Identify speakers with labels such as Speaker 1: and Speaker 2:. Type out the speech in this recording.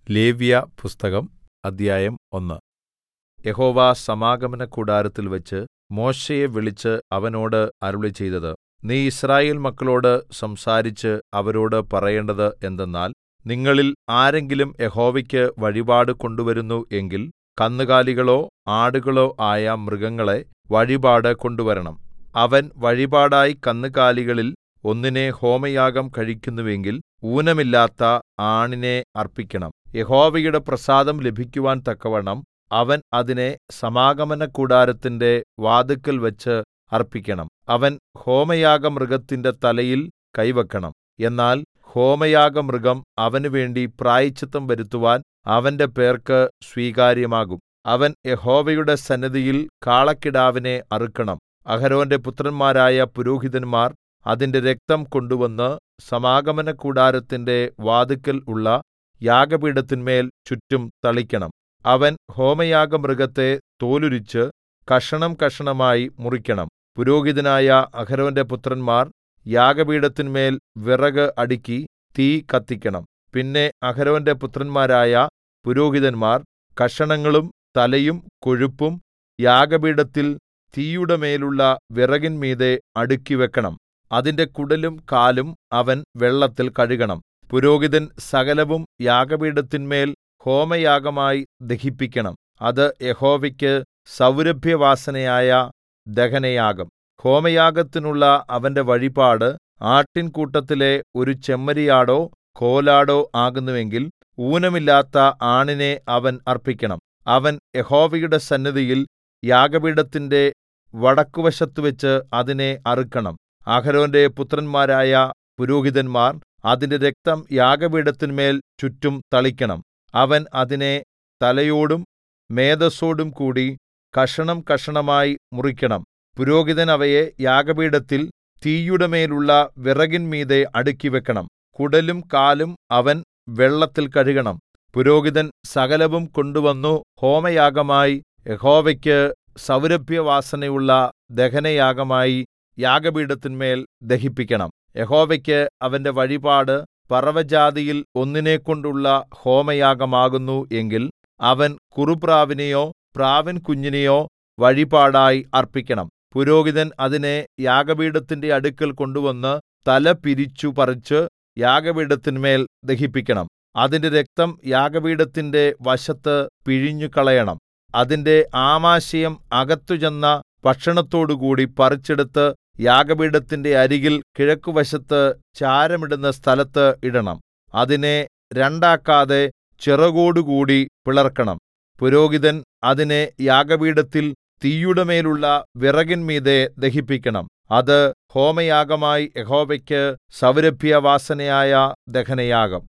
Speaker 1: ലേവ്യപുസ്തകം അദ്ധ്യായം ഒന്ന് യഹോവ സമാഗമനകൂടാരത്തിൽവച്ച് മോശെയെ വിളിച്ച് അവനോട് അരുളിച്ചെയ്തത് നീ യിസ്രായേൽ മക്കളോട് സംസാരിച്ച് അവരോട് പറയേണ്ടത് എന്തെന്നാൽ നിങ്ങളിൽ ആരെങ്കിലും യഹോവയ്ക്ക് വഴിപാട് കൊണ്ടുവരുന്നു എങ്കിൽ കന്നുകാലികളോ ആടുകളോ ആയ മൃഗങ്ങളെ വഴിപാട് കൊണ്ടുവരണം അവൻ വഴിപാടായി കന്നുകാലികളിൽ ഒന്നിനെ ഹോമയാഗം കഴിക്കുന്നുവെങ്കിൽ ഊനമില്ലാത്ത ആണിനെ അർപ്പിക്കണം യഹോവയുടെ പ്രസാദം ലഭിക്കുവാൻ തക്കവണ്ണം അവൻ അതിനെ സമാഗമനകൂടാരത്തിന്റെ വാതിൽക്കൽവച്ച് അർപ്പിക്കണം അവൻ ഹോമയാഗമൃഗത്തിന്റെ തലയിൽ കൈവക്കണം എന്നാൽ ഹോമയാഗമൃഗം അവനുവേണ്ടി പ്രായശ്ചിത്തം വരുത്തുവാൻ അവന്റെ പേർക്ക് സ്വീകാര്യമാകും അവൻ യഹോവയുടെ സന്നിധിയിൽ കാളക്കിടാവിനെ അറുക്കണം അഹരോന്റെ പുത്രന്മാരായ പുരോഹിതന്മാർ അതിന്റെ രക്തം കൊണ്ടുവന്ന് സമാഗമനകൂടാരത്തിന്റെ വാതിൽക്കൽ ഉള്ള യാഗപീഠത്തിന്മേൽ ചുറ്റും തളിക്കണം അവൻ ഹോമയാഗമൃഗത്തെ തോലുരിച്ച് കഷണംകഷണമായി മുറിക്കണം പുരോഹിതനായ അഹരോന്റെ പുത്രന്മാർ യാഗപീഠത്തിന്മേൽ വിറക് അടുക്കി തീ കത്തിക്കണം പിന്നെ അഹരോന്റെ പുത്രന്മാരായ പുരോഹിതന്മാർ കഷണങ്ങളും തലയും കൊഴുപ്പും യാഗപീഠത്തിൽ തീയുടെ മേലുള്ള വിറകിന്മീതെ അടുക്കിവെക്കണം അതിന്റെ കുടലും കാലും അവൻ വെള്ളത്തിൽ കഴുകണം പുരോഹിതൻ സകലവും യാഗപീഠത്തിന്മേൽ ഹോമയാഗമായി ദഹിപ്പിക്കണം അത് യഹോവയ്ക്ക് സൗരഭ്യവാസനയായ ദഹനയാഗം ഹോമയാഗത്തിനുള്ള അവന്റെ വഴിപാട് ആട്ടിൻകൂട്ടത്തിലെ ഒരു ചെമ്മരിയാടോ കോലാടോ ആകുന്നുവെങ്കിൽ ഊനമില്ലാത്ത ആണിനെ അവൻ അർപ്പിക്കണം അവൻ യഹോവയുടെ സന്നിധിയിൽ യാഗപീഠത്തിന്റെ വടക്കുവശത്തുവച്ച് അതിനെ അറുക്കണം അഹരോന്റെ പുത്രന്മാരായ പുരോഹിതന്മാർ അതിന്റെ രക്തം യാഗപീഠത്തിന്മേൽ ചുറ്റും തളിക്കണം അവൻ അതിനെ തലയോടും മേദസ്സോടും കൂടി കഷണം കഷണമായി മുറിക്കണം പുരോഹിതൻ അവയെ യാഗപീഠത്തിൽ തീയുടെ മേലുള്ള വിറകിന്മീതെ അടുക്കിവെക്കണം കുടലും കാലും അവൻ വെള്ളത്തിൽ കഴുകണം പുരോഹിതൻ സകലവും കൊണ്ടുവന്നു ഹോമയാഗമായി യഹോവയ്ക്ക് സൗരഭ്യവാസനയുള്ള ദഹനയാഗമായി യാഗപീഠത്തിന്മേൽ ദഹിപ്പിക്കണം യഹോവയ്ക്ക് അവന്റെ വഴിപാട് പറവജാതിയിൽ ഒന്നിനെക്കൊണ്ടുള്ള ഹോമയാഗമാകുന്നു എങ്കിൽ അവൻ കുറുപ്രാവിനെയോ പ്രാവിൻ കുഞ്ഞിനെയോ വഴിപാടായി അർപ്പിക്കണം പുരോഹിതൻ അതിനെ യാഗപീഠത്തിന്റെ അടുക്കൽ കൊണ്ടുവന്ന് തല പിരിച്ചു പറിച്ച് യാഗപീഠത്തിന്മേൽ ദഹിപ്പിക്കണം അതിന്റെ രക്തം യാഗപീഠത്തിന്റെ വശത്ത് പിഴിഞ്ഞുകളയണം അതിന്റെ ആമാശയം അകത്തു ചെന്ന ഭക്ഷണത്തോടുകൂടി പറിച്ചെടുത്ത് യാഗപീഠത്തിന്റെ അരികിൽ കിഴക്കുവശത്ത് ചാരമിടുന്ന സ്ഥലത്ത് ഇടണം അതിനെ രണ്ടാക്കാതെ ചിറകോടുകൂടി പിളർക്കണം പുരോഹിതൻ അതിനെ യാഗപീഠത്തിൽ തീയുടെ മേലുള്ള വിറകിന്മീതെ ദഹിപ്പിക്കണം അത് ഹോമയാഗമായി യഹോവയ്ക്ക് സൗരഭ്യവാസനയായ ദഹനയാഗം